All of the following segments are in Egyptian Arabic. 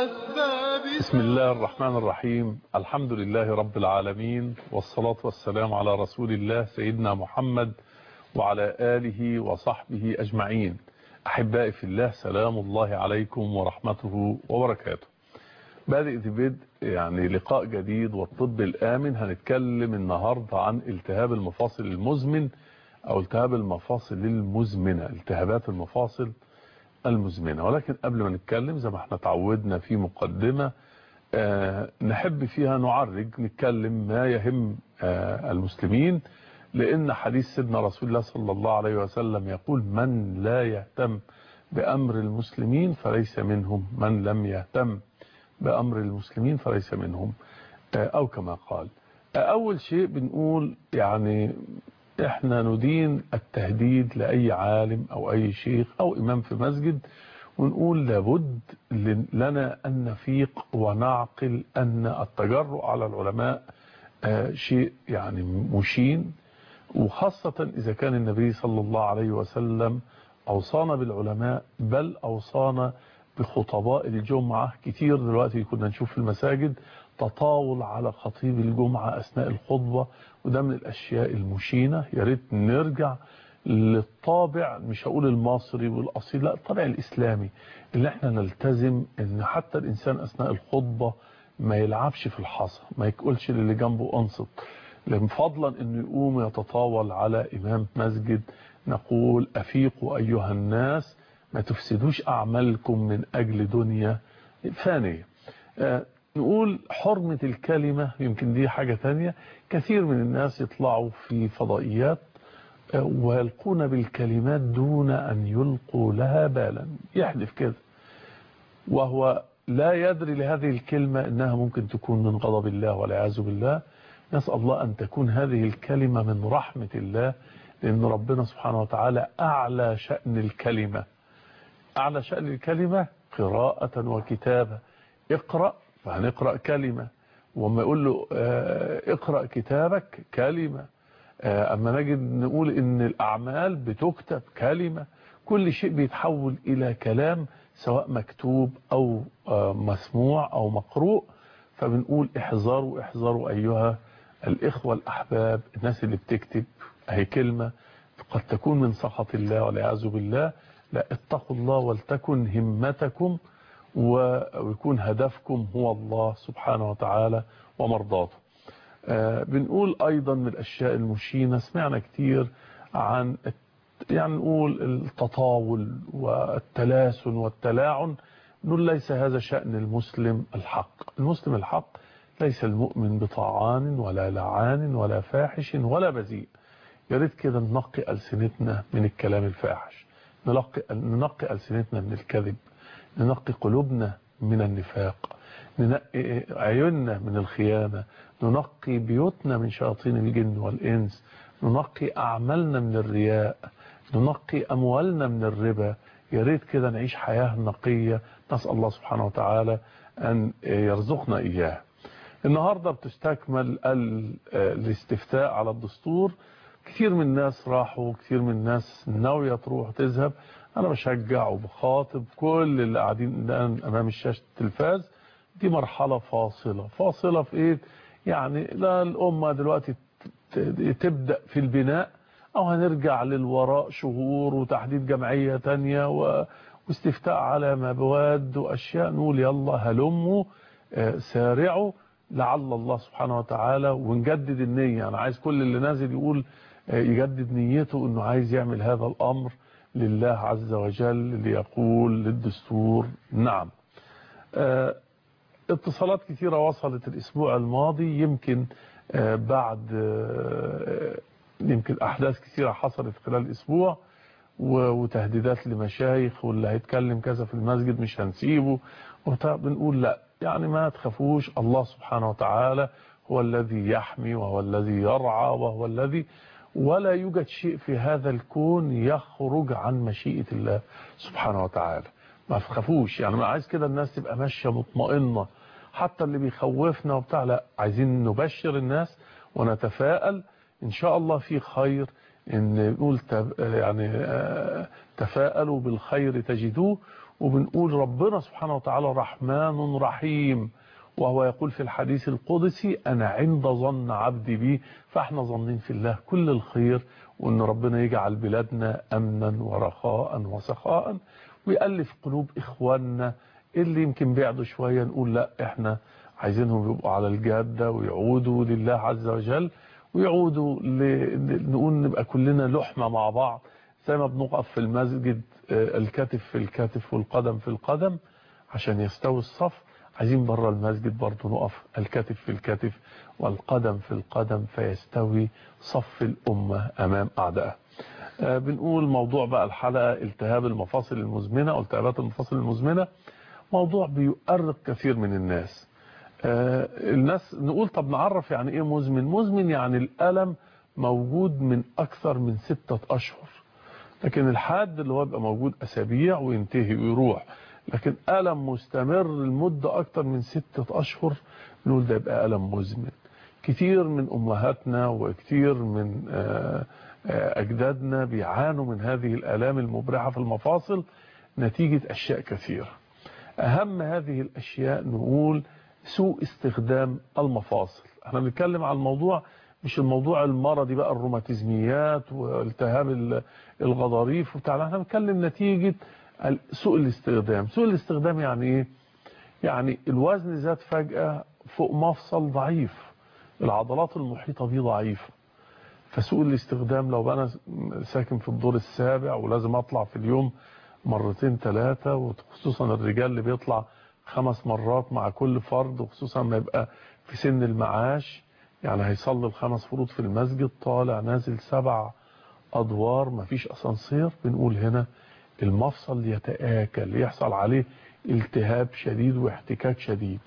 الثابت بسم الله الرحمن الرحيم الحمد لله رب العالمين والصلاة والسلام على رسول الله سيدنا محمد وعلى آله وصحبه أجمعين أحبائي في الله سلام الله عليكم ورحمته وبركاته بادئ بدء يعني لقاء جديد والطب الآمن هنتكلم النهاردة عن التهاب المفاصل المزمن أو التهاب المفاصل المزمنة التهابات المفاصل المزمنة ولكن قبل ما نتكلم زي ما احنا تعودنا في مقدمة آه نحب فيها نعرج نتكلم ما يهم آه المسلمين لأن حديث سيدنا رسول الله صلى الله عليه وسلم يقول من لا يهتم بأمر المسلمين فليس منهم من لم يهتم بأمر المسلمين فليس منهم آه أو كما قال أول شيء بنقول يعني احنا ندين التهديد لأي عالم أو أي شيخ أو إمام في مسجد ونقول لابد لنا أن نفيق ونعقل أن التجرؤ على العلماء شيء يعني مشين وخاصة إذا كان النبي صلى الله عليه وسلم أوصانا بالعلماء بل أوصانا بخطباء الجمعة كتير دلوقتي كنا نشوف في المساجد تطاول على خطيب الجمعة أثناء الخطبة وده من الأشياء المشينة يا ريت نرجع للطابع مش هقول المصري والأصيل لا الطابع الإسلامي اللي احنا نلتزم ان حتى الإنسان أثناء الخطبة ما يلعبش في الحصى ما يقولش للي جنبه أنصت فضلا انه يقوم يتطاول على إمام مسجد نقول أفيقوا أيها الناس ما تفسدوش أعمالكم من أجل دنيا فانية آه نقول حرمة الكلمة يمكن دي حاجة تانية كثير من الناس يطلعوا في فضائيات ويلقون بالكلمات دون أن يلقوا لها بالا يحدث كده وهو لا يدري لهذه الكلمة أنها ممكن تكون من غضب الله والعياذ بالله نسأل الله أن تكون هذه الكلمة من رحمة الله لأن ربنا سبحانه وتعالى أعلى شأن الكلمة أعلى شأن الكلمة قراءة وكتابة اقرأ فهنقرأ كلمة وما يقول له اقرأ كتابك كلمة أما نجد نقول إن الأعمال بتكتب كلمة كل شيء بيتحول إلى كلام سواء مكتوب أو مسموع أو مقروء فبنقول احذروا احذروا أيها الإخوة الأحباب الناس اللي بتكتب هي كلمة قد تكون من سخط الله والعياذ بالله لا اتقوا الله ولتكن همتكم ويكون هدفكم هو الله سبحانه وتعالى ومرضاته آه بنقول أيضا من الأشياء المشينة سمعنا كتير عن يعني نقول التطاول والتلاسن والتلاعن نقول ليس هذا شأن المسلم الحق المسلم الحق ليس المؤمن بطعان ولا لعان ولا فاحش ولا بذيء يا ريت كده ننقي ألسنتنا من الكلام الفاحش ننقي, ننقي ألسنتنا من الكذب ننقي قلوبنا من النفاق ننقي عيوننا من الخيانة ننقي بيوتنا من شياطين الجن والإنس ننقي أعمالنا من الرياء ننقي أموالنا من الربا يا ريت كده نعيش حياة نقية نسأل الله سبحانه وتعالى أن يرزقنا إياه النهاردة بتستكمل الاستفتاء على الدستور كثير من الناس راحوا كثير من الناس ناوية تروح تذهب أنا بشجع وبخاطب كل اللي قاعدين الآن أمام الشاشة التلفاز دي مرحلة فاصلة فاصلة في إيه يعني لا الأمة دلوقتي تبدأ في البناء أو هنرجع للوراء شهور وتحديد جمعية تانية واستفتاء على مواد وأشياء نقول يلا هلموا سارعوا لعل الله سبحانه وتعالى ونجدد النية أنا عايز كل اللي نازل يقول يجدد نيته أنه عايز يعمل هذا الأمر لله عز وجل ليقول للدستور نعم اتصالات كثيرة وصلت الأسبوع الماضي يمكن بعد يمكن أحداث كثيرة حصلت خلال الأسبوع وتهديدات لمشايخ واللي هيتكلم كذا في المسجد مش هنسيبه بنقول لا يعني ما تخافوش الله سبحانه وتعالى هو الذي يحمي وهو الذي يرعى وهو الذي ولا يوجد شيء في هذا الكون يخرج عن مشيئة الله سبحانه وتعالى ما تخافوش يعني ما عايز كده الناس تبقى ماشية مطمئنة حتى اللي بيخوفنا وبتاع لا عايزين نبشر الناس ونتفائل ان شاء الله في خير ان نقول يعني تفائلوا بالخير تجدوه وبنقول ربنا سبحانه وتعالى رحمن رحيم وهو يقول في الحديث القدسي أنا عند ظن عبدي بي فاحنا ظنين في الله كل الخير وأن ربنا يجعل بلادنا أمنا ورخاء وسخاء ويألف قلوب إخواننا اللي يمكن بعدوا شوية نقول لا احنا عايزينهم يبقوا على الجادة ويعودوا لله عز وجل ويعودوا ل... نقول نبقى كلنا لحمة مع بعض زي ما بنقف في المسجد الكتف في الكتف والقدم في القدم عشان يستوي الصف عايزين بره المسجد برضه نقف الكتف في الكتف والقدم في القدم فيستوي صف الأمة أمام أعدائها بنقول موضوع بقى الحلقة التهاب المفاصل المزمنة أو التهابات المفاصل المزمنة موضوع بيؤرق كثير من الناس الناس نقول طب نعرف يعني ايه مزمن مزمن يعني الألم موجود من أكثر من ستة أشهر لكن الحاد اللي هو بيبقى موجود أسابيع وينتهي ويروح لكن ألم مستمر لمدة أكثر من ستة أشهر نقول ده يبقى ألم مزمن كتير من أمهاتنا وكتير من أجدادنا بيعانوا من هذه الآلام المبرحة في المفاصل نتيجة أشياء كثيرة أهم هذه الأشياء نقول سوء استخدام المفاصل احنا بنتكلم عن الموضوع مش الموضوع المرضي بقى الروماتيزميات والتهاب الغضاريف وبتاع احنا بنتكلم نتيجة سوء الاستخدام سوء الاستخدام يعني ايه يعني الوزن زاد فجأة فوق مفصل ضعيف العضلات المحيطة بيه ضعيفة فسوء الاستخدام لو انا ساكن في الدور السابع ولازم اطلع في اليوم مرتين ثلاثة وخصوصا الرجال اللي بيطلع خمس مرات مع كل فرد وخصوصا ما يبقى في سن المعاش يعني هيصلي الخمس فروض في المسجد طالع نازل سبع أدوار مفيش أسانسير بنقول هنا المفصل يتآكل يحصل عليه التهاب شديد واحتكاك شديد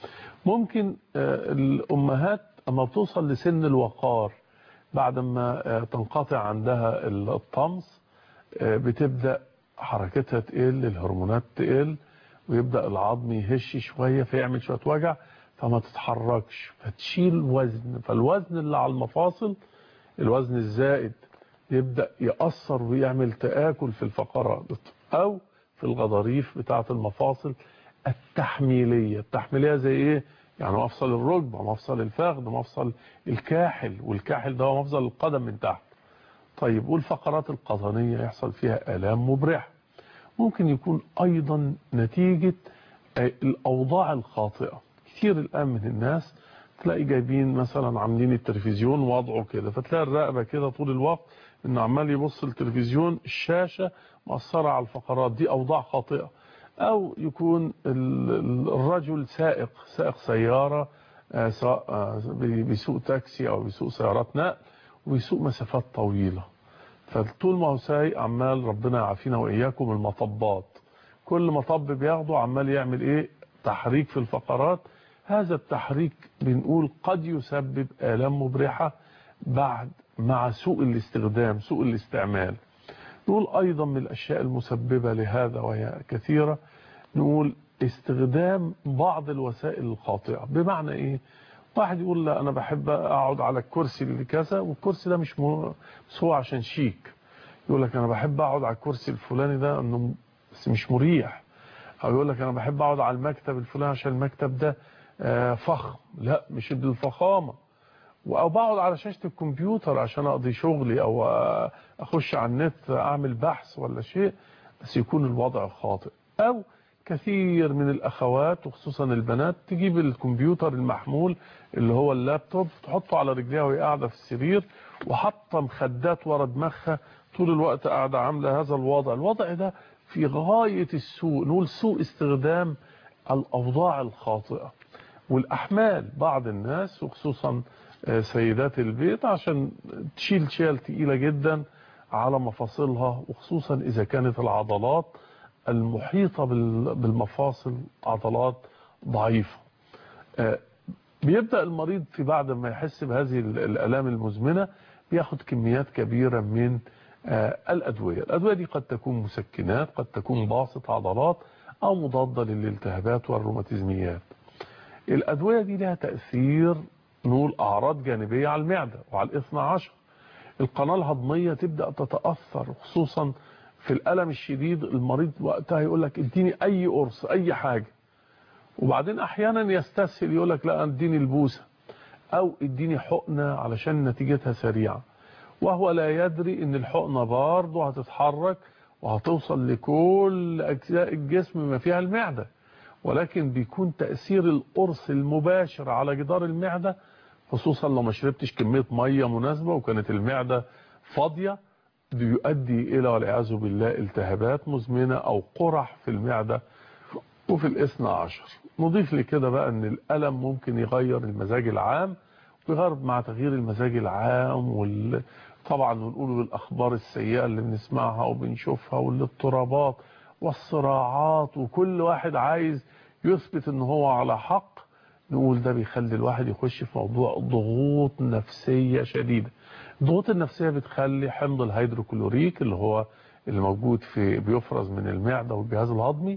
ممكن الأمهات أما بتوصل لسن الوقار بعد ما تنقطع عندها الطمس بتبدأ حركتها تقل الهرمونات تقل ويبدأ العظم يهش شوية فيعمل شوية وجع فما تتحركش فتشيل وزن فالوزن اللي على المفاصل الوزن الزائد يبدأ يأثر ويعمل تآكل في الفقرات أو في الغضاريف بتاعة المفاصل التحميلية التحميلية زي إيه؟ يعني مفصل الركبة مفصل الفخذ مفصل الكاحل والكاحل ده هو مفصل القدم من تحت طيب والفقرات القطنية يحصل فيها آلام مبرحة ممكن يكون أيضا نتيجة الأوضاع الخاطئة كثير الآن من الناس تلاقي جايبين مثلا عاملين التلفزيون وضعه كده فتلاقي الرقبة كده طول الوقت انه عمال يبص التلفزيون الشاشة مأثرة على الفقرات دي أوضاع خاطئة أو يكون الرجل سائق سائق سيارة سواء بيسوق تاكسي أو بيسوق سيارات نقل وبيسوق مسافات طويلة فطول ما هو سايق عمال ربنا يعافينا وإياكم المطبات كل مطب بياخده عمال يعمل إيه تحريك في الفقرات هذا التحريك بنقول قد يسبب آلام مبرحة بعد مع سوء الاستخدام سوء الاستعمال نقول أيضا من الأشياء المسببة لهذا وهي كثيرة نقول استخدام بعض الوسائل الخاطئة بمعنى إيه واحد يقول لا أنا بحب أقعد على الكرسي اللي كذا والكرسي ده مش هو عشان شيك يقول لك أنا بحب أقعد على الكرسي الفلاني ده أنه بس مش مريح أو يقول لك أنا بحب أقعد على المكتب الفلاني عشان المكتب ده فخم لا مش بالفخامة او بقعد على شاشة الكمبيوتر عشان اقضي شغلي او اخش على النت اعمل بحث ولا شيء بس يكون الوضع خاطئ او كثير من الاخوات وخصوصا البنات تجيب الكمبيوتر المحمول اللي هو اللابتوب تحطه على رجليها وهي قاعده في السرير وحاطه مخدات ورا دماغها طول الوقت قاعده عامله هذا الوضع الوضع ده في غايه السوء نقول سوء استخدام الاوضاع الخاطئه والاحمال بعض الناس وخصوصا سيدات البيت عشان تشيل شيل تقيلة جدا على مفاصلها وخصوصا إذا كانت العضلات المحيطة بالمفاصل عضلات ضعيفة بيبدأ المريض في بعد ما يحس بهذه الألام المزمنة بياخد كميات كبيرة من الأدوية الأدوية دي قد تكون مسكنات قد تكون باسط عضلات أو مضادة للالتهابات والروماتيزميات الأدوية دي لها تأثير نقول أعراض جانبية على المعدة وعلى الاثنى عشر القناة الهضمية تبدأ تتأثر خصوصا في الالم الشديد المريض وقتها يقول لك اديني اي قرص اي حاجه وبعدين احيانا يستسهل يقول لك لا اديني البوسه او اديني حقنه علشان نتيجتها سريعه وهو لا يدري ان الحقنه برضه هتتحرك وهتوصل لكل اجزاء الجسم ما فيها المعده ولكن بيكون تاثير القرص المباشر على جدار المعده خصوصا لو ما شربتش كميه ميه مناسبه وكانت المعده فاضيه بيؤدي الى والعياذ بالله التهابات مزمنه او قرح في المعده وفي الاثنى عشر نضيف لكده بقى ان الالم ممكن يغير المزاج العام ويغير مع تغيير المزاج العام وال... طبعا ونقول الاخبار السيئه اللي بنسمعها وبنشوفها والاضطرابات والصراعات وكل واحد عايز يثبت ان هو على حق نقول ده بيخلي الواحد يخش في موضوع ضغوط نفسيه شديده الضغوط النفسيه بتخلي حمض الهيدروكلوريك اللي هو اللي موجود في بيفرز من المعده والجهاز الهضمي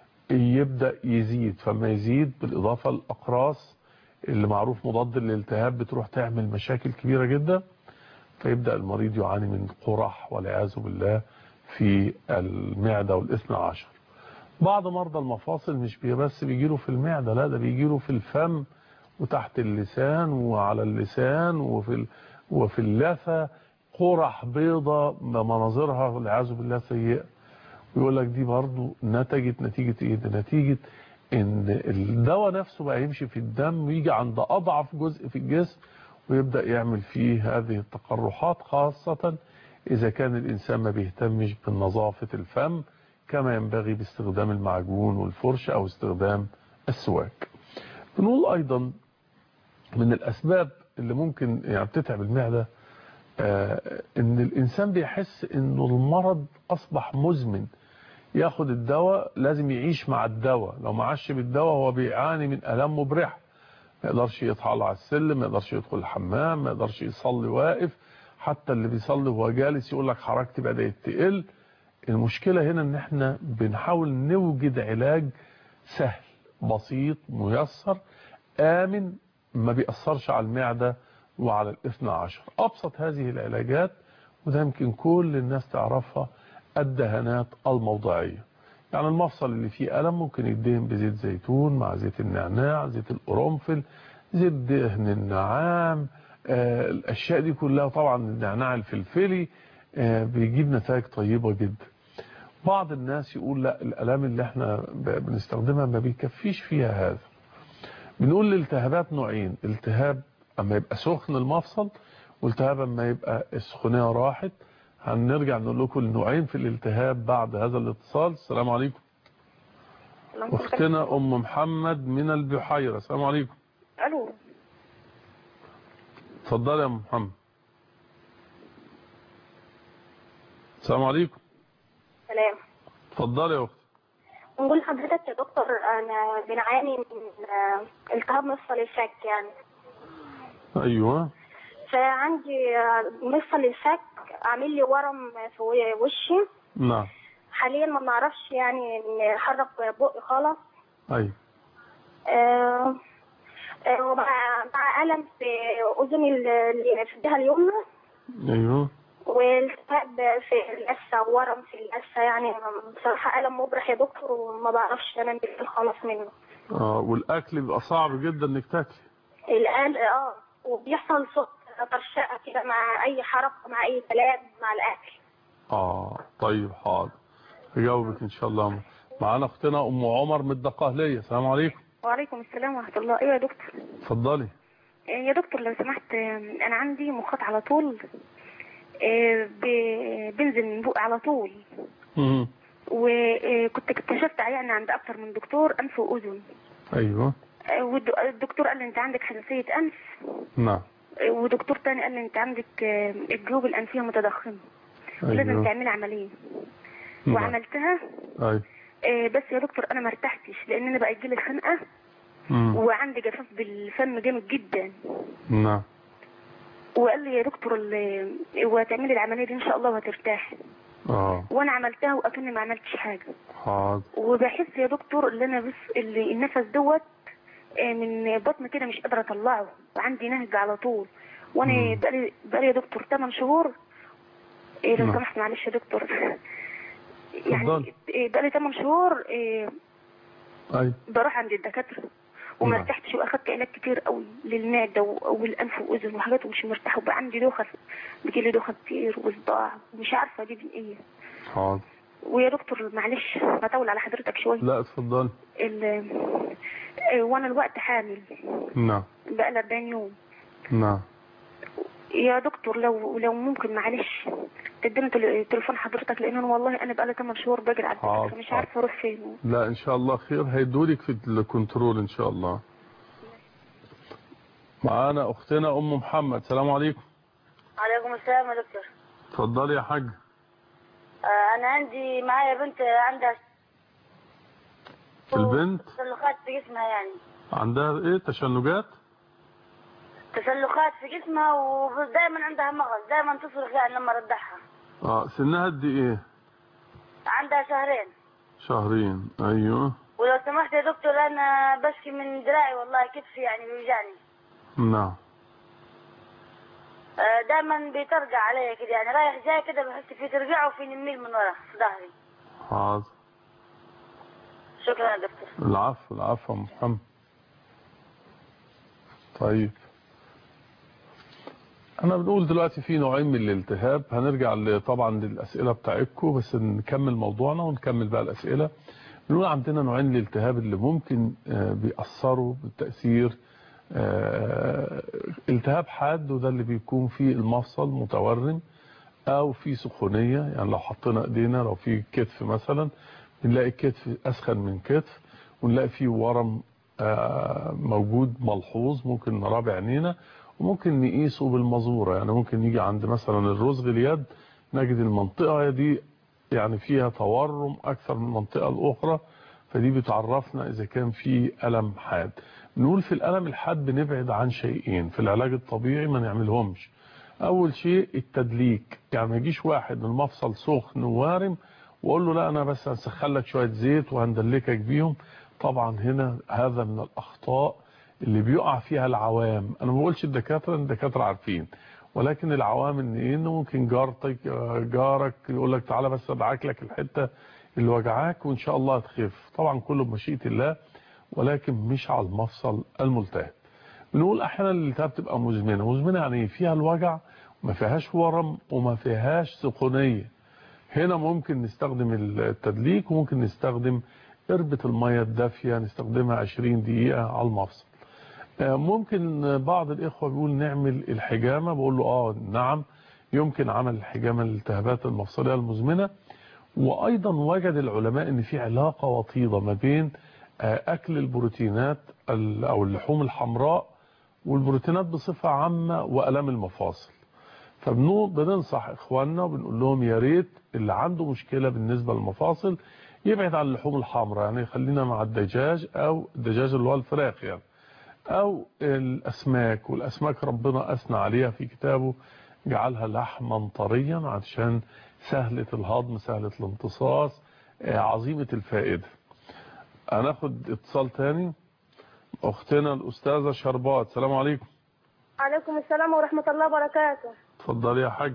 يبدا يزيد فما يزيد بالاضافه للاقراص اللي معروف مضاد للالتهاب بتروح تعمل مشاكل كبيره جدا فيبدا المريض يعاني من قرح والعياذ بالله في المعده والاثنى عشر بعض مرضى المفاصل مش بي بس بيجيله في المعده لا ده بيجيله في الفم وتحت اللسان وعلى اللسان وفي ال... وفي اللثه قرح بيضة بمناظرها والعياذ بالله سيئه ويقول لك دي برضو نتجت نتيجة ايه ده نتيجة ان الدواء نفسه بقى يمشي في الدم ويجي عند اضعف جزء في الجسم ويبدأ يعمل فيه هذه التقرحات خاصة اذا كان الانسان ما بيهتمش بنظافة الفم كما ينبغي باستخدام المعجون والفرش او استخدام السواك بنقول ايضا من الاسباب اللي ممكن يعني بتتعب المعدة آه ان الانسان بيحس انه المرض اصبح مزمن ياخد الدواء لازم يعيش مع الدواء لو ما عاش بالدواء هو بيعاني من الام مبرحه ما يقدرش يطلع على السلم ما يقدرش يدخل الحمام ما يقدرش يصلي واقف حتى اللي بيصلي وهو جالس يقول لك حركتي بدات تقل المشكله هنا ان احنا بنحاول نوجد علاج سهل بسيط ميسر امن ما بيأثرش على المعده وعلى الاثنى عشر ابسط هذه العلاجات وده يمكن كل الناس تعرفها الدهانات الموضعية يعني المفصل اللي فيه ألم ممكن يدهن بزيت زيتون مع زيت النعناع زيت القرنفل زيت دهن النعام آه الأشياء دي كلها طبعا النعناع الفلفلي آه بيجيب نتائج طيبة جدا بعض الناس يقول لا الألام اللي احنا بنستخدمها ما بيكفيش فيها هذا بنقول الالتهابات نوعين التهاب اما يبقى سخن المفصل والتهاب اما يبقى السخونيه راحت هنرجع نقول لكم النوعين في الالتهاب بعد هذا الاتصال السلام عليكم اختنا ام محمد من البحيره السلام عليكم الو اتفضلي يا ام محمد السلام عليكم سلام اتفضلي يا اختي نقول لحضرتك يا دكتور انا بنعاني من آه، التهاب مفصل الفك يعني ايوه فعندي آه، مفصل الفك عامل لي ورم في وشي نعم حاليا ما بنعرفش يعني نحرك بقي خالص ايوه آه، آه، ومع مع ألم في أذني اللي في الجهة اليمنى ايوه والتهاب في اللثة ورم في اللثة يعني بصراحة ألم مبرح يا دكتور وما بعرفش أنام بالليل خالص منه اه والاكل بيبقى صعب جدا انك تاكلي الآن اه وبيحصل صوت طرشقة كده مع أي حركة مع أي كلام مع الأكل اه طيب حاضر هجاوبك ان شاء الله معانا اختنا ام عمر من الدقهليه السلام عليكم وعليكم السلام ورحمة الله أيوة يا دكتور اتفضلي يا دكتور لو سمحت أنا عندي مخاط على طول آه، ب- بنزل من بوق على طول مم. وكنت اكتشفت عيان عند أكتر من دكتور أنف وأذن ايوه آه، والدكتور قال لي أنت عندك حساسية أنف نعم آه، ودكتور تاني قال لي أنت عندك آه، الجيوب الأنفية متضخمة ولازم ايوه تعملي عملية نعم. وعملتها ايوه آه، بس يا دكتور أنا ما ارتحتش لأن أنا بقى يجيلي خنقة مم. وعندي جفاف بالفم جامد جدا نعم وقال لي يا دكتور ال- وهتعملي العملية دي إن شاء الله وهترتاحي اه وانا عملتها واكني ما عملتش حاجه حاضر وبحس يا دكتور اللي انا بس اللي النفس دوت آه، من بطني كده مش قادره اطلعه وعندي نهج على طول وانا مم. بقالي بقالي يا دكتور 8 شهور إيه لو نعم. سمحت معلش يا دكتور يعني اتفضلي. إيه، بقالي 8 شهور إيه، اي بروح عند الدكاتره وما نعم. ارتحتش واخدت علاج كتير قوي للمعده و- والانف واذن وحاجات ومش مرتاحه وبقى عندي دوخه بيجيلي دوخه كتير وصداع ومش عارفه دي من ايه حاضر ويا دكتور معلش هطول على حضرتك شويه لا اتفضلي ال- إيه، وانا الوقت حامل نعم بقى لي 40 يوم نعم يا دكتور لو لو ممكن معلش تديني تل- تليفون حضرتك لان انا والله انا بقى لي 8 شهور بجري على حاضر، الدكاتره مش حاضر. عارفه اروح فين لا ان شاء الله خير هيدولك في الكنترول ان شاء الله معانا اختنا ام محمد سلام عليكم عليكم السلام يا دكتور اتفضلي يا حاج آه، انا عندي معايا بنت عندها البنت تسلخات في جسمها يعني عندها ايه تشنجات تسلخات في جسمها ودائما عندها مغص دائما تصرخ يعني لما ردحها اه سنها قد ايه عندها شهرين شهرين ايوه ولو سمحت يا دكتور انا بشكي من دراعي والله كتفي يعني بيوجعني نعم آه، دائما بيترجع عليا كده يعني رايح جاي كده بحس في ترجع وفي نميل من ورا في ظهري حاضر شكرا يا دكتور العفو العفو يا أم محمد طيب انا بنقول دلوقتي في نوعين من الالتهاب هنرجع ل- طبعا للاسئله بتاعتكم بس نكمل موضوعنا ونكمل بقى الاسئله بنقول عندنا نوعين من الالتهاب اللي ممكن آه، بيأثروا بالتأثير آه، التهاب حاد وده اللي بيكون فيه المفصل متورم او في سخونيه يعني لو حطينا ايدينا لو في كتف مثلا بنلاقي الكتف اسخن من كتف ونلاقي فيه ورم آه، موجود ملحوظ ممكن نراه بعينينا وممكن نقيسه بالمزوره يعني ممكن يجي عند مثلا الرزغ اليد نجد المنطقه دي يعني فيها تورم اكثر من المنطقه الاخرى فدي بتعرفنا اذا كان في الم حاد بنقول في الالم الحاد بنبعد عن شيئين في العلاج الطبيعي ما نعملهمش اول شيء التدليك يعني ما يجيش واحد من المفصل سخن ووارم واقول له لا انا بس هنسخن لك شويه زيت وهندلكك بيهم طبعا هنا هذا من الاخطاء اللي بيقع فيها العوام انا ما بقولش الدكاتره لأن الدكاتره عارفين ولكن العوام ان ايه انه ممكن جارتك جارك يقول لك تعالى بس ادعك لك الحته اللي وجعاك وان شاء الله هتخف طبعا كله بمشيئه الله ولكن مش على المفصل الملتهب بنقول احيانا الالتهاب تبقى مزمنه مزمنه يعني ايه فيها الوجع وما فيهاش ورم وما فيهاش سخونيه هنا ممكن نستخدم التدليك وممكن نستخدم قربة المية الدافية نستخدمها 20 دقيقة على المفصل آه، ممكن بعض الإخوة بيقول نعمل الحجامة بقول له آه نعم يمكن عمل الحجامة للالتهابات المفصلية المزمنة وأيضا وجد العلماء أن في علاقة وطيدة ما بين آه، أكل البروتينات ال- أو اللحوم الحمراء والبروتينات بصفة عامة وألام المفاصل فبننصح إخواننا وبنقول لهم يا ريت اللي عنده مشكلة بالنسبة للمفاصل يبعد عن اللحوم الحمراء يعني خلينا مع الدجاج أو الدجاج اللي هو الفراخ يعني أو الأسماك والأسماك ربنا أثنى عليها في كتابه جعلها لحما طريا عشان سهلة الهضم سهلة الامتصاص آه، عظيمة الفائدة هناخد اتصال تاني أختنا الأستاذة شربات السلام عليكم عليكم السلام ورحمة الله وبركاته اتفضلي يا حاج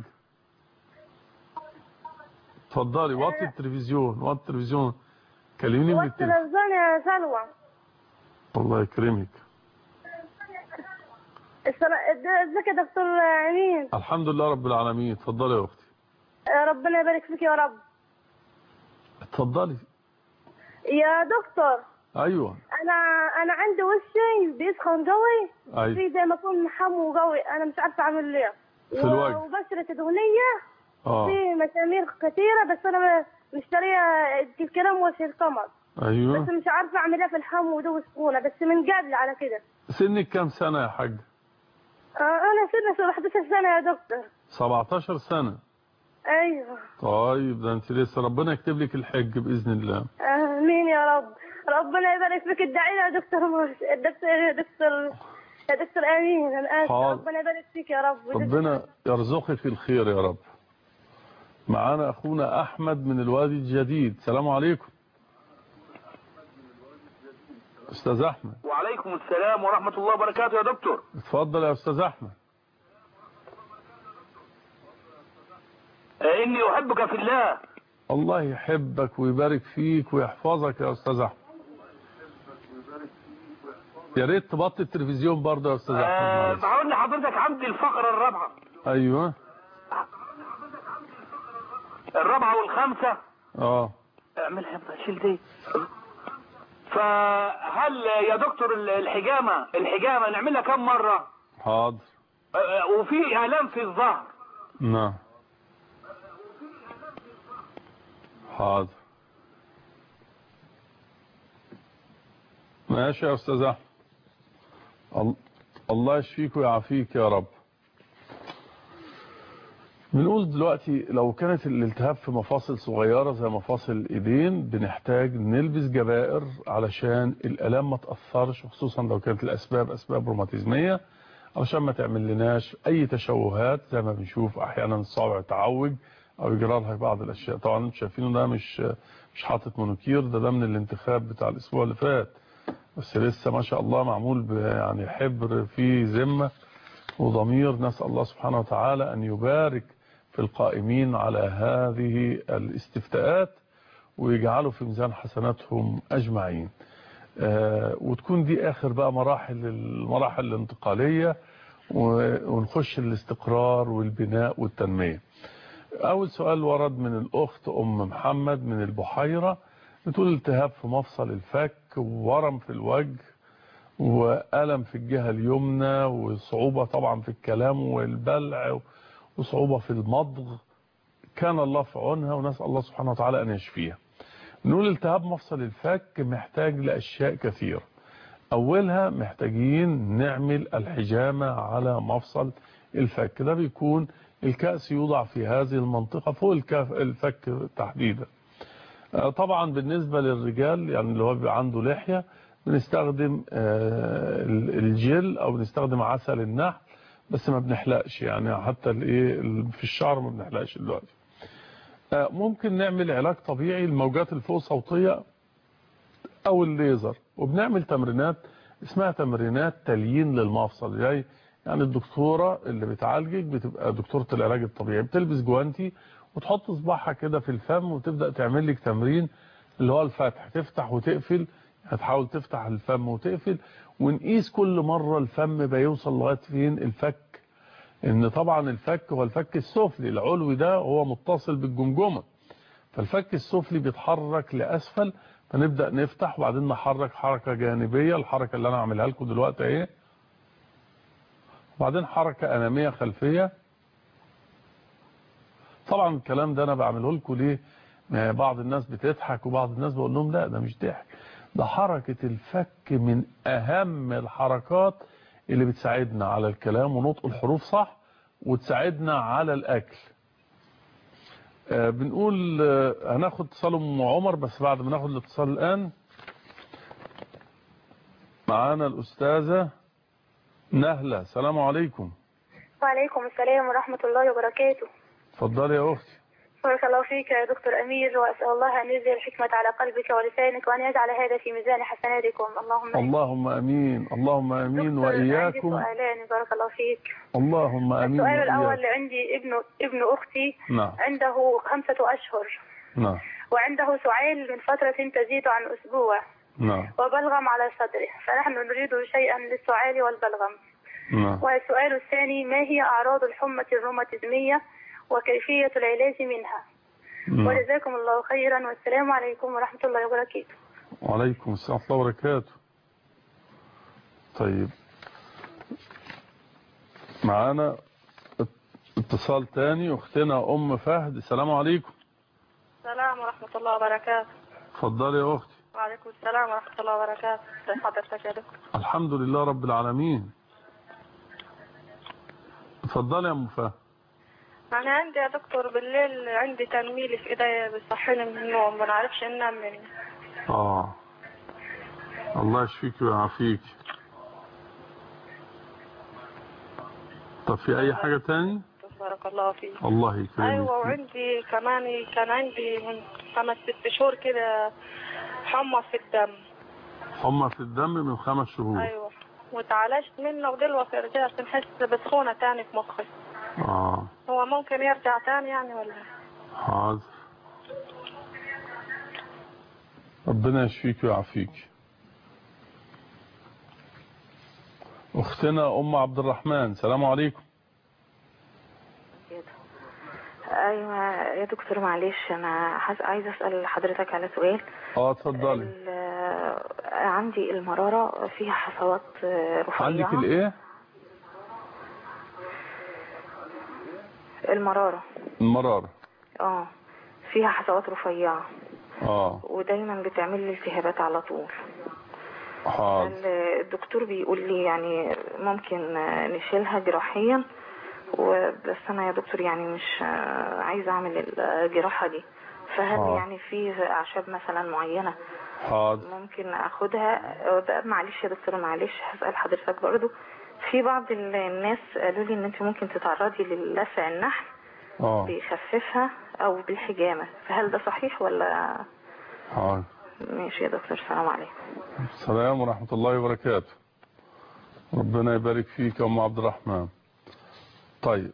اتفضلي وطي التلفزيون وطي التلفزيون كلميني من التلفزيون والتلفزيون يا سلوى الله يكرمك ازيك يا دكتور امين الحمد لله رب العالمين اتفضلي يا اختي ربنا يبارك فيك يا رب اتفضلي يا دكتور ايوه انا انا عندي وشي بيسخن قوي ايوه في زي ما اكون محمو قوي انا مش عارفه اعمل ايه في الوجه. وبشرة دهنية اه في مسامير كثيرة بس انا مشترية الكلام وش القمر بس ايوه مش عارفة اعمل ايه في الحمو ده والسخونة بس من قبل على كده سنك كام سنة يا حاج آه، انا سنة 11 سنة يا دكتور 17 سنة ايوه طيب ده انت لسه ربنا يكتب لك الحج باذن الله امين يا رب ربنا يبارك فيك ادعي لي يا دكتور مرش... الدكتور يا دكتور يا دكتور امين انا اسف حاضر. ربنا يبارك فيك يا رب ربنا يرزقك الخير يا رب معانا اخونا احمد من الوادي الجديد السلام عليكم استاذ احمد وعليكم السلام ورحمة الله وبركاته يا دكتور اتفضل يا استاذ احمد آه، إني أحبك في الله الله يحبك ويبارك فيك ويحفظك يا استاذ احمد يا ريت تبطل التلفزيون برضه يا استاذ احمد آه معلش. بقول لحضرتك عندي الفقرة الرابعة ايوه الرابعة والخامسة اه اعملها بقى شيل دي فهل يا دكتور الحجامة الحجامة نعملها كم مرة حاضر آه، آه، وفي آلام في الظهر نعم حاضر ماشي يا استاذ احمد ال- الله يشفيك ويعافيك يا رب بنقول دلوقتي لو كانت الالتهاب في مفاصل صغيرة زي مفاصل الايدين بنحتاج نلبس جبائر علشان الالام ما تأثرش خصوصا لو كانت الاسباب اسباب روماتيزمية علشان ما تعمل لناش اي تشوهات زي ما بنشوف احيانا الصابع تعوج او يجرى لها بعض الاشياء طبعا انتم شايفينه ده مش مش حاطط مونوكير ده ده من الانتخاب بتاع الاسبوع اللي فات بس لسه ما شاء الله معمول ب- يعني حبر فيه ذمه وضمير نسال الله سبحانه وتعالى ان يبارك في القائمين على هذه الاستفتاءات ويجعله في ميزان حسناتهم اجمعين آه، وتكون دي اخر بقى مراحل المراحل الانتقاليه و- ونخش الاستقرار والبناء والتنميه اول سؤال ورد من الاخت ام محمد من البحيره بتقول التهاب في مفصل الفك وورم في الوجه والم في الجهه اليمنى وصعوبه طبعا في الكلام والبلع وصعوبه في المضغ كان الله في عونها ونسال الله سبحانه وتعالى ان يشفيها نقول التهاب مفصل الفك محتاج لاشياء كثيره اولها محتاجين نعمل الحجامه على مفصل الفك ده بيكون الكأس يوضع في هذه المنطقة فوق الكف الفك تحديدا آه، طبعا بالنسبة للرجال يعني اللي هو بيبقى عنده لحية بنستخدم آه، الجل او بنستخدم عسل النحل بس ما بنحلقش يعني حتى الايه في الشعر ما بنحلقش دلوقتي آه، ممكن نعمل علاج طبيعي الموجات الفوق صوتية او الليزر وبنعمل تمرينات اسمها تمرينات تليين للمفصل جاي يعني الدكتورة اللي بتعالجك بتبقى دكتورة العلاج الطبيعي بتلبس جوانتي وتحط صباعها كده في الفم وتبدأ تعمل لك تمرين اللي هو الفتح تفتح وتقفل هتحاول تفتح الفم وتقفل ونقيس كل مرة الفم بيوصل لغاية فين الفك ان طبعا الفك هو الفك السفلي العلوي ده هو متصل بالجمجمة فالفك السفلي بيتحرك لأسفل فنبدأ نفتح وبعدين نحرك حركة جانبية الحركة اللي انا اعملها لكم دلوقتي اهي وبعدين حركة أمامية خلفية طبعا الكلام ده أنا بعمله لكم ليه ما بعض الناس بتضحك وبعض الناس بقول لهم لا ده مش ضحك ده حركة الفك من أهم الحركات اللي بتساعدنا على الكلام ونطق الحروف صح وتساعدنا على الأكل آه بنقول آه هناخد اتصال ام عمر بس بعد ما ناخد الاتصال الآن معانا الأستاذة نهلة السلام عليكم وعليكم السلام ورحمة الله وبركاته اتفضلي يا أختي بارك الله فيك يا دكتور أمير وأسأل الله أن يجزي الحكمة على قلبك ولسانك وأن يجعل هذا في ميزان حسناتكم اللهم آمين. اللهم أمين اللهم أمين دكتور، عندي وإياكم سؤالان بارك الله فيك اللهم أمين السؤال الأول وإياكم اللي عندي ابن ابن أختي نعم عنده خمسة أشهر نعم وعنده سعال من فترة تزيد عن أسبوع نعم وبلغم على صدره فنحن نريد شيئا للسعال والبلغم نعم والسؤال الثاني ما هي أعراض الحمى الروماتيزمية وكيفية العلاج منها نعم وجزاكم الله خيرا والسلام عليكم ورحمة الله وبركاته وعليكم السلام ورحمة الله وبركاته طيب معانا اتصال تاني اختنا ام فهد السلام عليكم السلام ورحمة الله وبركاته اتفضلي يا اختي وعليكم السلام ورحمة الله وبركاته ازي حضرتك يا دكتور الحمد لله رب العالمين اتفضلي يا ام فهد أنا عندي يا دكتور بالليل عندي تنميل في إيديا بيصحيني من النوم ما نعرفش أنام منه اه الله يشفيك ويعافيك طب في اي حاجة تاني بارك الله فيك الله يكرمك أيوة وعندي كمان كان عندي من خمس ست شهور كده حمى في الدم حمى في الدم من خمس شهور أيوة وتعالجت منه ودلوقتي رجعت نحس بسخونة تاني في مخي اه هو ممكن يرجع تاني يعني ولا حاضر ربنا يشفيك ويعافيك اختنا ام عبد الرحمن سلام عليكم ايوه يا دكتور معلش انا حس... عايزه اسال حضرتك على سؤال اه اتفضلي ال- عندي المراره فيها حصوات رفيعه عندك الايه المراره المرارة اه فيها حصوات رفيعه اه ودايما بتعمل لي التهابات على طول حاضر ال- الدكتور بيقول لي يعني ممكن نشيلها جراحيا وبس انا يا دكتور يعني مش عايزه اعمل الجراحه دي فهل آه. يعني في اعشاب مثلا معينه حاضر ممكن اخدها ده معلش يا دكتور معلش هسال حضرتك برضو في بعض ال- الناس قالوا لي ان انت ممكن تتعرضي للسع النحل اه بيخففها او بالحجامه فهل ده صحيح ولا حاضر ماشي يا دكتور السلام عليكم السلام ورحمة الله وبركاته ربنا يبارك فيك يا ام عبد الرحمن طيب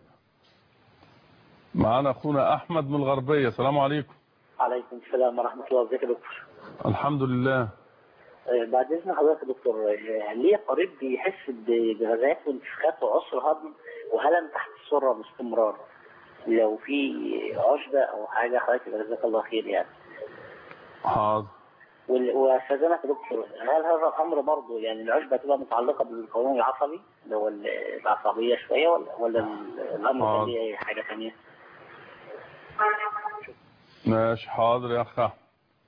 معانا اخونا احمد من الغربية السلام عليكم عليكم السلام ورحمة الله ازيك يا دكتور الحمد لله آه، بعد إذن حضرتك يا دكتور آه، ليه قريب بيحس بغازات وانتفاخات وعسر هضم وهلم تحت السرة باستمرار لو في عشبة أو حاجة حضرتك يبقى جزاك الله خير يعني حاضر وال- واستاذنك يا دكتور هل هذا الأمر برضه يعني العشبة تبقى متعلقة بالقولون العصبي اللي هو ال- العصبية شوية ولا ولا ال- الأمر آه. ده ليه حاجة ثانية؟ ماشي حاضر يا اخ أحمد.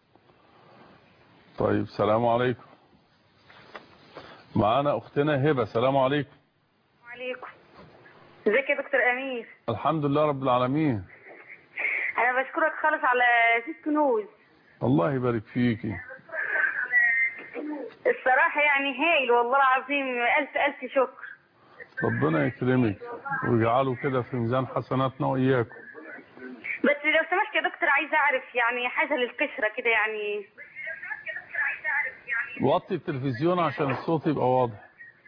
طيب سلام عليكم معانا اختنا هبة سلام عليكم عليكم ازيك يا دكتور امير الحمد لله رب العالمين انا بشكرك خالص على سيس كنوز الله يبارك فيكي الصراحه يعني هايل والله العظيم الف الف شكر ربنا يكرمك ويجعله كده في ميزان حسناتنا واياكم بس لو سمحت يا دكتور عايزه اعرف يعني حاجه للقشره كده يعني وطي التلفزيون عشان الصوت يبقى واضح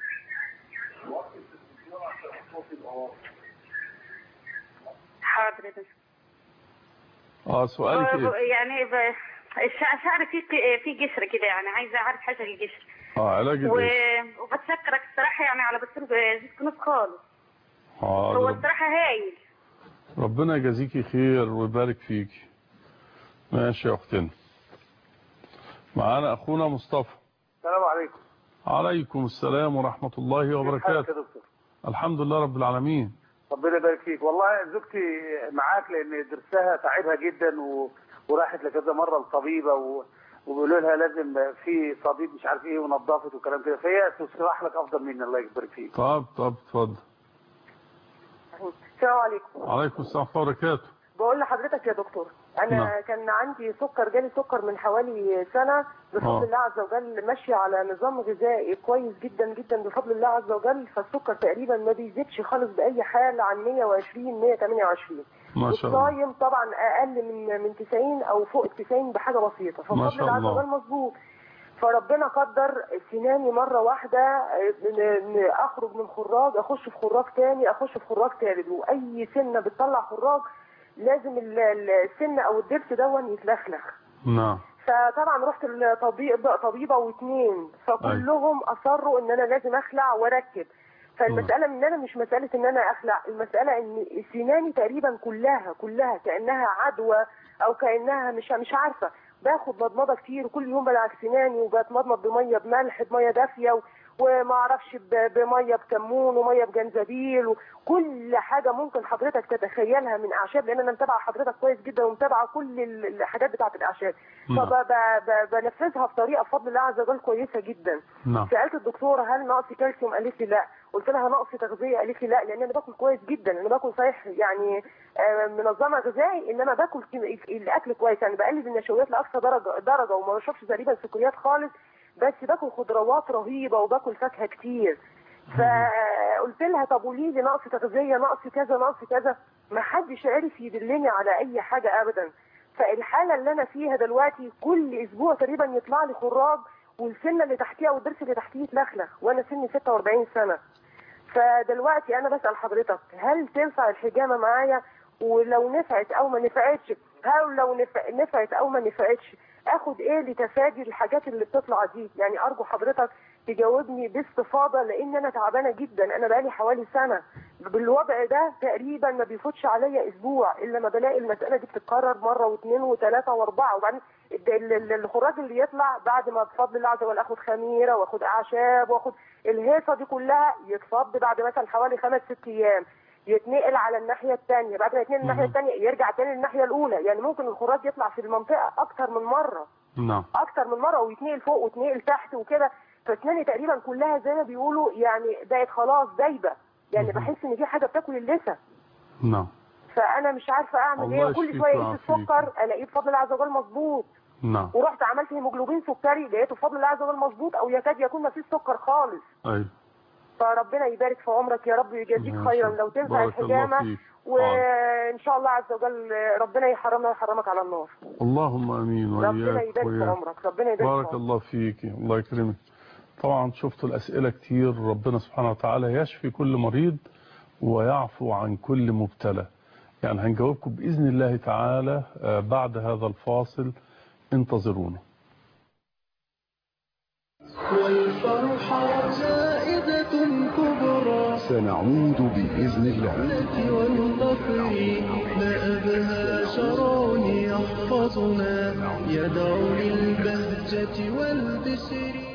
حاضر يا دكتور اه سؤالك ب- ايه يعني ب- الشع- شعري في ق- في قشره كده يعني عايزه اعرف حاجه للقشره اه علاج و... الايه وبتشكرك الصراحه يعني على بطل زيت كنوز خالص هو حاضر الصراحه هايل ربنا يجازيكي خير ويبارك فيكي ماشي يا اختنا معانا اخونا مصطفى السلام عليكم عليكم السلام ورحمة الله كيف حالك وبركاته يا دكتور الحمد لله رب العالمين ربنا يبارك فيك والله زوجتي معاك لان درسها تعبها جدا و... وراحت لكذا مره الطبيبه و... وبيقولوا لها لازم في طبيب مش عارف ايه ونظفت وكلام كده فهي تصلح لك افضل مني الله يبارك فيك طب طب اتفضل السلام عليكم عليكم السلام ورحمة الله وبركاته بقول لحضرتك يا دكتور انا نعم. كان عندي سكر جالي سكر من حوالي سنه آه. بفضل الله عز وجل ماشيه على نظام غذائي كويس جدا جدا بفضل الله عز وجل فالسكر تقريبا ما بيزيدش خالص باي حال عن 120 128 ما شاء الله والصايم طبعا اقل من من 90 او فوق ال 90 بحاجه بسيطه ما فبفضل شاء الله عز الله. وجل مظبوط فربنا قدر سناني مرة واحدة ن- ن- أخرج من خراج أخش في خراج تاني أخش في خراج تالت وأي سنة بتطلع خراج لازم ال- ال- السن أو الضرس دون يتلخلخ نعم فطبعا رحت الطبيب طبيبه واثنين فكلهم اصروا ان انا لازم اخلع واركب فالمساله ان انا مش مساله ان انا اخلع المساله ان سناني تقريبا كلها كلها كانها عدوى او كانها مش مش عارفه باخد مضمضه كتير وكل يوم بدعك سناني وبتمضمض بميه بملح بميه دافيه و- وما اعرفش ب- بميه بكمون وميه بجنزبيل وكل حاجه ممكن حضرتك تتخيلها من اعشاب لان انا متابعه حضرتك كويس جدا ومتابعه كل ال- الحاجات بتاعه الاعشاب نعم. فبنفذها بطريقه بفضل الله عز وجل كويسه جدا نعم سالت الدكتوره هل نقص كالسيوم قالت لي لا قلت لها نقص تغذيه قالت لي لا لان انا باكل كويس جدا انا باكل صحيح يعني آه، منظمه غذائي انما باكل كم- الاكل كويس يعني بقلل النشويات لاقصى درجه درجه وما بشربش تقريبا سكريات خالص بس باكل خضروات رهيبه وباكل فاكهه كتير فقلت لها طب قولي لي نقص تغذيه نقص كذا نقص كذا ما حدش عرف يدلني على اي حاجه ابدا فالحاله اللي انا فيها دلوقتي كل اسبوع تقريبا يطلع لي خراج والسنه اللي تحتيها والضرس اللي تحتيه يتلخلخ وانا سني 46 سنه فدلوقتي انا بسال حضرتك هل تنفع الحجامه معايا ولو نفعت او ما نفعتش هل لو نفع- نفعت او ما نفعتش اخد ايه لتفادي الحاجات اللي بتطلع دي يعني ارجو حضرتك تجاوبني باستفاضه لان انا تعبانه جدا انا بقالي حوالي سنه بالوضع ده تقريبا ما بيفوتش عليا اسبوع الا ما بلاقي المساله دي بتتكرر مره واثنين وثلاثه واربعه وبعدين الد- ال- ال- الخراج اللي يطلع بعد ما بفضل الله عز وجل اخد خميره واخد اعشاب واخد الهيصه دي كلها يتفض بعد مثلا حوالي خمس ست ايام يتنقل على الناحيه الثانيه بعد ما يتنقل الناحيه الثانيه يرجع تاني للناحيه الاولى يعني ممكن الخراج يطلع في المنطقه اكتر من مره نعم اكتر من مره ويتنقل فوق ويتنقل تحت وكده فاسناني تقريبا كلها زي ما بيقولوا يعني بقت خلاص دايبه يعني بحس ان في حاجه بتاكل اللثه نعم فانا مش عارفه اعمل الله ايه وكل يشفيك شويه اقيس ويعافيك. السكر الاقيه بفضل الله عز وجل مظبوط نعم ورحت عملت هيموجلوبين سكري لقيته بفضل الله عز وجل مظبوط او يكاد يكون ما فيش سكر خالص أيوة فربنا يبارك في عمرك يا رب ويجازيك الله خيرا يشفيك. لو تنفع بارك الله الحجامه فيك. وان شاء الله عز وجل ربنا يحرمنا ويحرمك على النار اللهم امين ربنا واياك يبارك في وإياك. عمرك ربنا يبارك في بارك عمرك الله فيك الله يكرمك طبعا شفتوا الأسئلة كتير ربنا سبحانه وتعالى يشفي كل مريض ويعفو عن كل مبتلى يعني هنجاوبكم بإذن الله تعالى آه، بعد هذا الفاصل انتظرونا والفرحة زائدة كبرى سنعود بإذن الله والنصر ما أبهى شرون يحفظنا يدعو للبهجة والبشر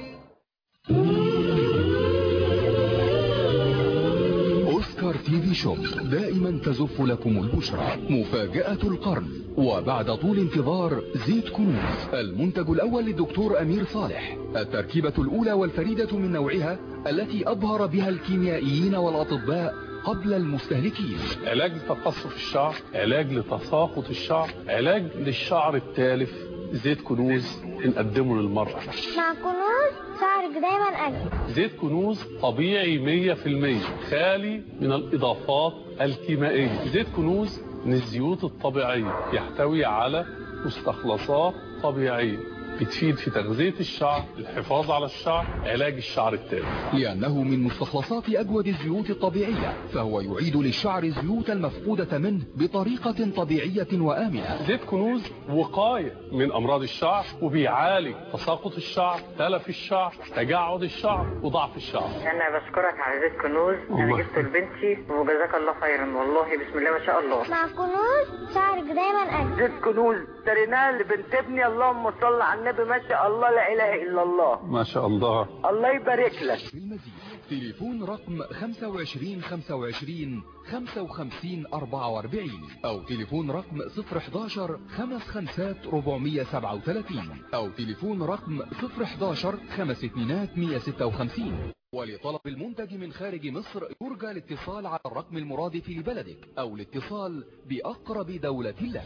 أوسكار تي في شوب دائما تزف لكم البشرى مفاجأة القرن وبعد طول انتظار زيت كنوز المنتج الأول للدكتور أمير صالح التركيبة الأولى والفريدة من نوعها التي أبهر بها الكيميائيين والأطباء قبل المستهلكين علاج لتقصف الشعر علاج لتساقط الشعر علاج للشعر التالف زيت كنوز بنقدمه للمرأة مع كنوز شعرك دايما أجمل زيت كنوز طبيعي 100% خالي من الإضافات الكيميائية زيت كنوز من الزيوت الطبيعية يحتوي على مستخلصات طبيعية بتفيد في تغذية الشعر الحفاظ على الشعر علاج الشعر التالف لأنه من مستخلصات أجود الزيوت الطبيعية فهو يعيد للشعر الزيوت المفقودة منه بطريقة طبيعية وآمنة زيت كنوز وقاية من أمراض الشعر وبيعالج تساقط الشعر تلف الشعر تجعد الشعر وضعف الشعر انا بشكرك على زيت كنوز انا الله. جبته لبنتي وجزاك الله خيرا والله بسم الله ما شاء الله مع كنوز شعرك دايما أجمل زيت كنوز اشتريناه لبنت ابني اللهم صل على النبي ما شاء الله لا اله الا الله ما شاء الله الله يبارك لك بالمزيد تليفون رقم 25 25 55 44 أو تليفون رقم 011 55 437 أو تليفون رقم 011 5 2 156 ولطلب المنتج من خارج مصر يرجى الاتصال على الرقم المرادف لبلدك أو الاتصال بأقرب دولة لك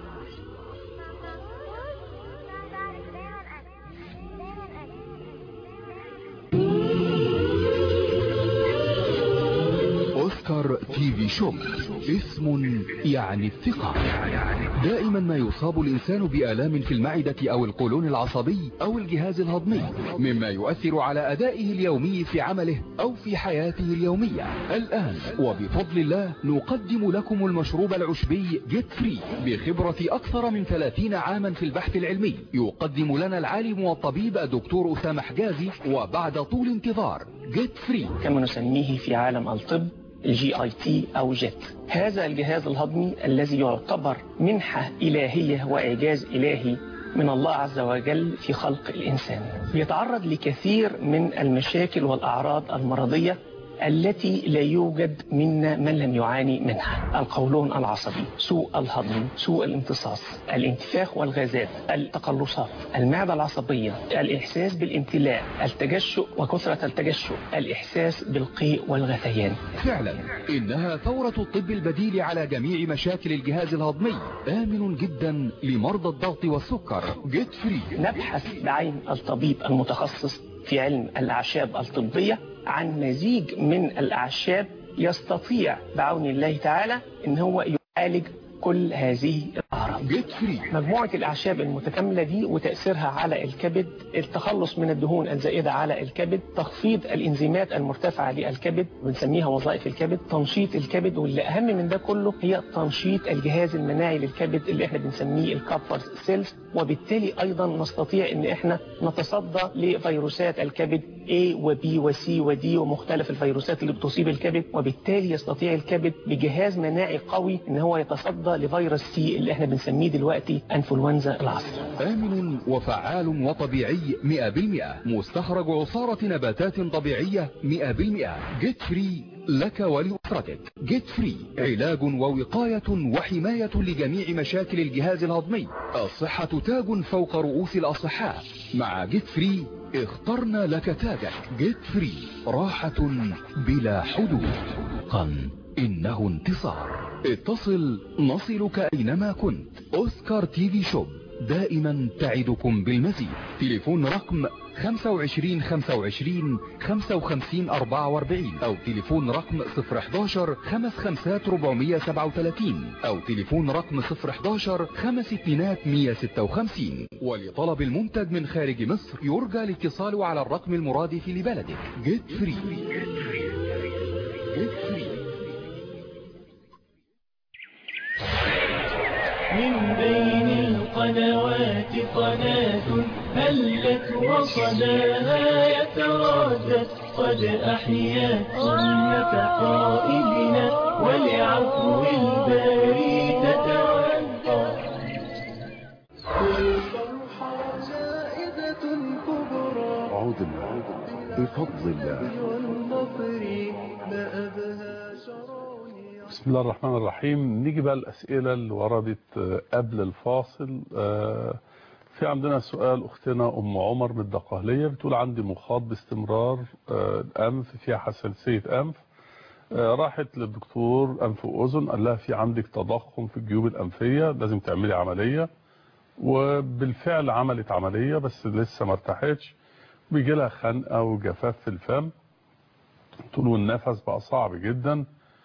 أوسكار تي في شوب اسم يعني الثقة دائما ما يصاب الإنسان بآلام في المعدة أو القولون العصبي أو الجهاز الهضمي مما يؤثر على أدائه اليومي في عمله أو في حياته اليومية الآن وبفضل الله نقدم لكم المشروب العشبي جيت فري بخبرة أكثر من 30 عاما في البحث العلمي يقدم لنا العالم والطبيب الدكتور أسامة حجازي وبعد طول انتظار جيت فري كما نسميه في عالم الطب الجي اي تي او جيت هذا الجهاز الهضمي الذي يعتبر منحة إلهية وإعجاز إلهي من الله عز وجل في خلق الإنسان يتعرض لكثير من المشاكل والأعراض المرضية التي لا يوجد منا من لم يعاني منها القولون العصبي سوء الهضم سوء الامتصاص الانتفاخ والغازات التقلصات المعدة العصبية الإحساس بالامتلاء التجشؤ وكثرة التجشؤ الإحساس بالقيء والغثيان فعلا إنها ثورة الطب البديل على جميع مشاكل الجهاز الهضمي آمن جدا لمرضى الضغط والسكر جيت فري نبحث بعين الطبيب المتخصص في علم الأعشاب الطبية عن مزيج من الأعشاب يستطيع بعون الله تعالى ان هو يعالج كل هذه الأعراض جيت فري مجموعة الأعشاب المتكاملة دي وتأثيرها على الكبد التخلص من الدهون الزائدة على الكبد تخفيض الإنزيمات المرتفعة للكبد بنسميها وظائف الكبد تنشيط الكبد واللي أهم من ده كله هي تنشيط الجهاز المناعي للكبد اللي احنا بنسميه الكابفر سيلز وبالتالي أيضا نستطيع أن احنا نتصدى لفيروسات الكبد A و B و C و D ومختلف الفيروسات اللي بتصيب الكبد وبالتالي يستطيع الكبد بجهاز مناعي قوي ان هو يتصدى لفيروس سي اللي احنا بنسميه دلوقتي انفلونزا العصر آمن وفعال وطبيعي 100% مستخرج عصارة نباتات طبيعية 100% جيت فري لك ولأسرتك جيت فري علاج ووقاية وحماية لجميع مشاكل الجهاز الهضمي الصحة تاج فوق رؤوس الأصحاء مع جيت فري اخترنا لك تاجك جيت فري راحة بلا حدود قن إنه انتصار اتصل نصلك أينما كنت أوسكار تي في شوب دائما تعدكم بالمزيد تليفون رقم 25 25 55 44 أو تليفون رقم 011 55 437 أو تليفون رقم 011 5 2 156 ولطلب المنتج من خارج مصر يرجى الاتصال على الرقم المرادف لبلدك جيت فري جيت فري من بين القنوات قناة هلت وصداها يتردد قد أحيا سنة قائدنا ولعفو الباري تتودد الفرحة زائدة كبرى عدنا بفضل الله والنصر ما أبهى شراني بسم الله الرحمن الرحيم نيجي بقى الأسئلة اللي وردت آه، قبل الفاصل آه، في عندنا سؤال أختنا أم عمر من الدقهلية بتقول عندي مخاط باستمرار آه، الأنف فيها حساسية أنف آه، راحت للدكتور أنف وأذن قال لها في عندك تضخم في الجيوب الأنفية لازم تعملي عملية وبالفعل عملت عملية بس لسه ما ارتاحتش بيجي لها خنقة وجفاف في الفم طول النفس بقى صعب جدا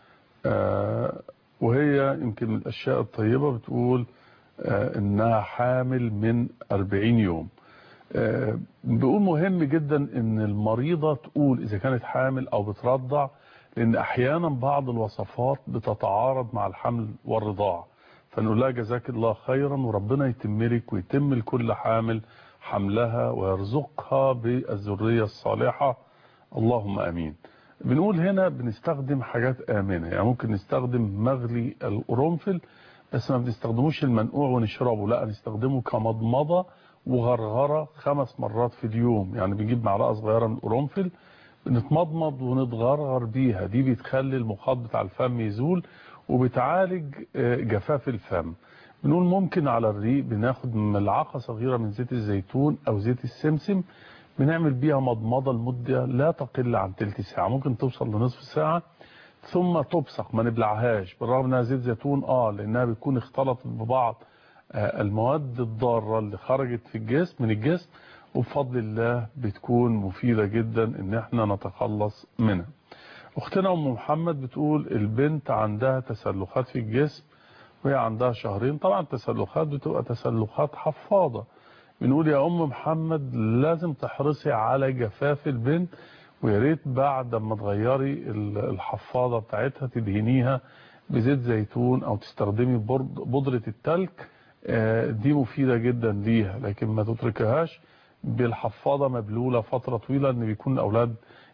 آه، وهي يمكن من الأشياء الطيبة بتقول آه، إنها حامل من 40 يوم آه، بيقول مهم جدا إن المريضة تقول إذا كانت حامل أو بترضع لأن أحيانا بعض الوصفات بتتعارض مع الحمل والرضاعة فنقول لها جزاك الله خيرا وربنا يتم لك ويتم لكل حامل حملها ويرزقها بالذرية الصالحة اللهم أمين بنقول هنا بنستخدم حاجات آمنة يعني ممكن نستخدم مغلي القرنفل بس ما بنستخدموش المنقوع ونشربه لا نستخدمه كمضمضة وغرغرة خمس مرات في اليوم يعني بنجيب معلقة صغيرة من القرنفل بنتمضمض ونتغرغر بيها دي بتخلي المخاط بتاع الفم يزول وبتعالج آه، جفاف الفم بنقول ممكن على الريق بناخد ملعقة صغيرة من زيت الزيتون او زيت السمسم بنعمل بيها مضمضة لمدة لا تقل عن تلت ساعة ممكن توصل لنصف ساعة ثم تبصق ما نبلعهاش بالرغم انها زيت زيتون اه لانها بتكون اختلطت ببعض آه، المواد الضارة اللي خرجت في الجسم من الجسم وبفضل الله بتكون مفيدة جدا ان احنا نتخلص منها اختنا ام محمد بتقول البنت عندها تسلخات في الجسم وهي عندها شهرين طبعا التسلخات بتبقى تسلخات حفاضة بنقول يا ام محمد لازم تحرصي على جفاف البنت ويا ريت بعد ما تغيري ال- الحفاضة بتاعتها تدهنيها بزيت زيتون او تستخدمي برد- بودرة التلك آه، دي مفيدة جدا ليها لكن ما تتركهاش بالحفاضة مبلولة فترة طويلة ان بيكون الاولاد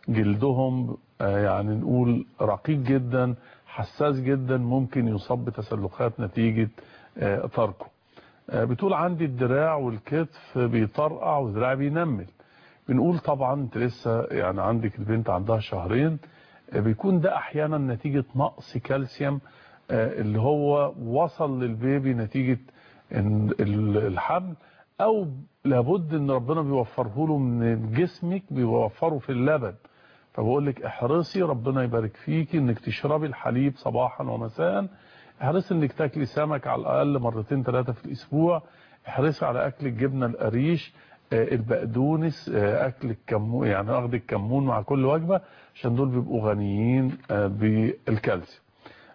جلدهم آه، يعني نقول رقيق جدا حساس جدا ممكن يصاب بتسلخات نتيجة آه، تركه آه، بتقول عندي الدراع والكتف بيطرقع ودراعي بينمل بنقول طبعا انت لسه يعني عندك البنت عندها شهرين آه، بيكون ده احيانا نتيجة نقص كالسيوم آه، اللي هو وصل للبيبي نتيجة إن ال- الحمل او لابد ان ربنا بيوفره له من جسمك بيوفره في اللبن فبقول لك احرصي ربنا يبارك فيكي انك تشربي الحليب صباحا ومساء احرصي انك تاكلي سمك على الاقل مرتين ثلاثه في الاسبوع احرصي على اكل الجبنه القريش آه، البقدونس آه، اكل الكمون يعني اخد الكمون مع كل وجبه عشان دول بيبقوا غنيين آه، بالكالسيوم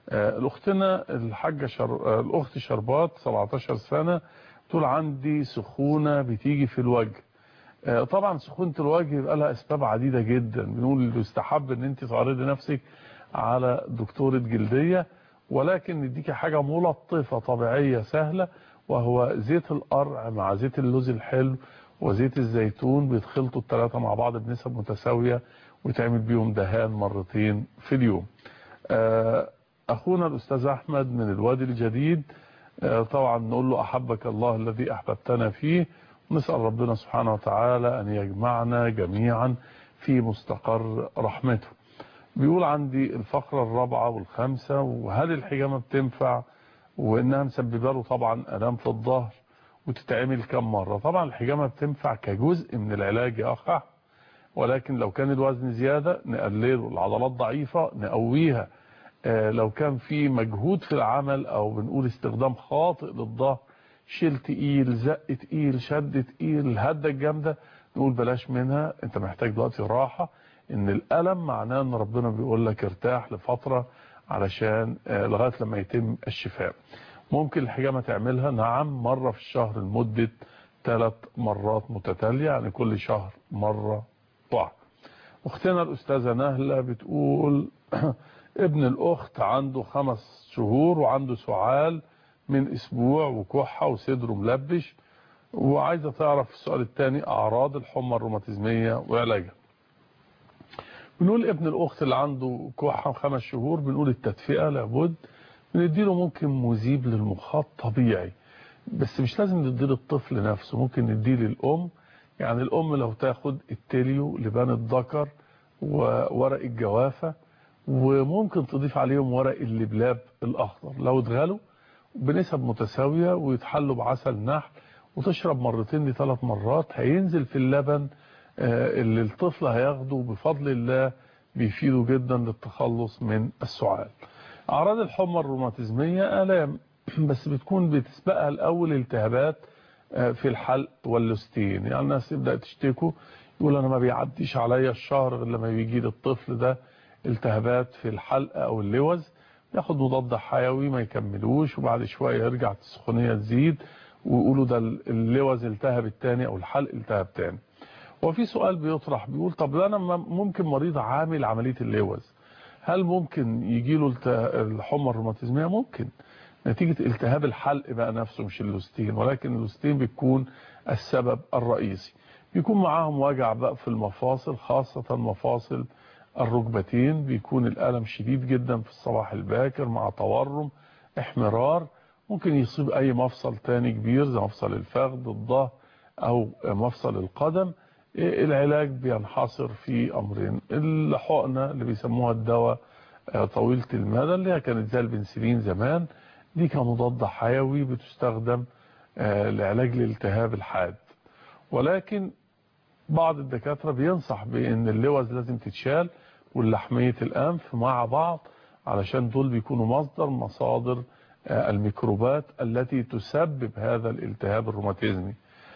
آه، الاختنا الحاجه شر... آه، الاخت شربات 17 سنه تقول عندي سخونه بتيجي في الوجه آه، طبعا سخونه الوجه يبقى لها اسباب عديده جدا بنقول يستحب ان انت تعرضي نفسك على دكتوره جلديه ولكن نديكي حاجه ملطفه طبيعيه سهله وهو زيت القرع مع زيت اللوز الحلو وزيت الزيتون بيتخلطوا الثلاثه مع بعض بنسب متساويه ويتعمل بيهم دهان مرتين في اليوم آه، اخونا الاستاذ احمد من الوادي الجديد آه، طبعا نقول له احبك الله الذي احببتنا فيه نسال ربنا سبحانه وتعالى ان يجمعنا جميعا في مستقر رحمته بيقول عندي الفقره الرابعه والخامسه وهل الحجامه بتنفع وانها مسببه له طبعا الام في الظهر وتتعمل كم مره طبعا الحجامه بتنفع كجزء من العلاج يا اخ أحمد. ولكن لو كان الوزن زياده نقلله العضلات ضعيفه نقويها آه، لو كان في مجهود في العمل او بنقول استخدام خاطئ للظهر شيل تقيل زق تقيل شد تقيل هده الجامده نقول بلاش منها انت محتاج دلوقتي راحه ان الالم معناه ان ربنا بيقول لك ارتاح لفتره علشان آه، لغايه لما يتم الشفاء ممكن الحجامه تعملها نعم مره في الشهر لمده ثلاث مرات متتاليه يعني كل شهر مره واحده اختنا الاستاذه نهله بتقول ابن الاخت عنده خمس شهور وعنده سعال من اسبوع وكحه وصدره ملبش وعايزه تعرف السؤال الثاني اعراض الحمى الروماتيزميه وعلاجها بنقول ابن الاخت اللي عنده كحه خمس شهور بنقول التدفئه لابد بنديله ممكن مذيب للمخاط طبيعي بس مش لازم نديه للطفل نفسه ممكن نديه للام يعني الام لو تاخد التليو لبان الذكر وورق الجوافه وممكن تضيف عليهم ورق اللبلاب الاخضر لو اتغلوا بنسب متساويه ويتحلوا بعسل نحل وتشرب مرتين لثلاث مرات هينزل في اللبن آه، اللي الطفل هياخده بفضل الله بيفيده جدا للتخلص من السعال اعراض الحمى الروماتيزميه الام بس بتكون بتسبقها الاول التهابات آه، في الحلق واللوستين يعني الناس تبدا تشتكوا يقول انا ما بيعديش عليا الشهر غير لما بيجي لي الطفل ده التهابات في الحلق او اللوز ياخد مضاد حيوي ما يكملوش وبعد شويه يرجع السخونيه تزيد ويقولوا ده اللوز التهب التاني او الحلق التهب تاني وفي سؤال بيطرح بيقول طب انا ممكن مريض عامل عمليه اللوز هل ممكن يجي له الحمى الروماتيزميه ممكن نتيجه التهاب الحلق بقى نفسه مش اللوستين ولكن اللوستين بتكون السبب الرئيسي بيكون معاهم وجع بقى في المفاصل خاصه مفاصل الركبتين بيكون الالم شديد جدا في الصباح الباكر مع تورم احمرار ممكن يصيب اي مفصل تاني كبير زي مفصل الفخذ الظهر او مفصل القدم العلاج بينحصر في امرين الحقنه اللي بيسموها الدواء طويله المدى اللي هي كانت زي البنسلين زمان دي كمضاد حيوي بتستخدم لعلاج الالتهاب الحاد ولكن بعض الدكاتره بينصح بان اللوز لازم تتشال واللحميه الانف مع بعض علشان دول بيكونوا مصدر مصادر الميكروبات التي تسبب هذا الالتهاب الروماتيزمي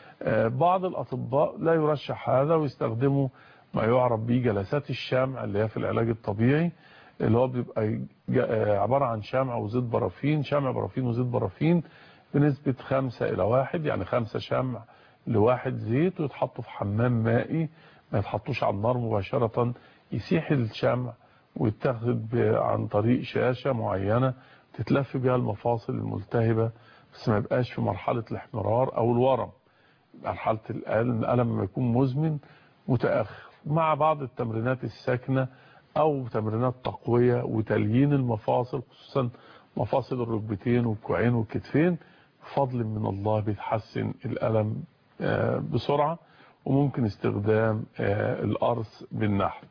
بعض الأطباء لا يرشح هذا ويستخدموا ما يعرف به جلسات الشمع اللي هي في العلاج الطبيعي اللي هو بيبقى عبارة عن شمع وزيت برافين شمع برافين وزيت برافين بنسبة خمسة إلى واحد يعني خمسة شمع لواحد زيت ويتحطوا في حمام مائي ما يتحطوش على النار مباشرة يسيح الشمع ويتاخد عن طريق شاشة معينة تتلف بها المفاصل الملتهبة بس ما يبقاش في مرحلة الاحمرار أو الورم مرحلة الألم لما يكون مزمن متأخر مع بعض التمرينات الساكنة أو تمرينات تقوية وتليين المفاصل خصوصا مفاصل الركبتين والكوعين والكتفين بفضل من الله بيتحسن الألم بسرعة وممكن استخدام القرص بالنحل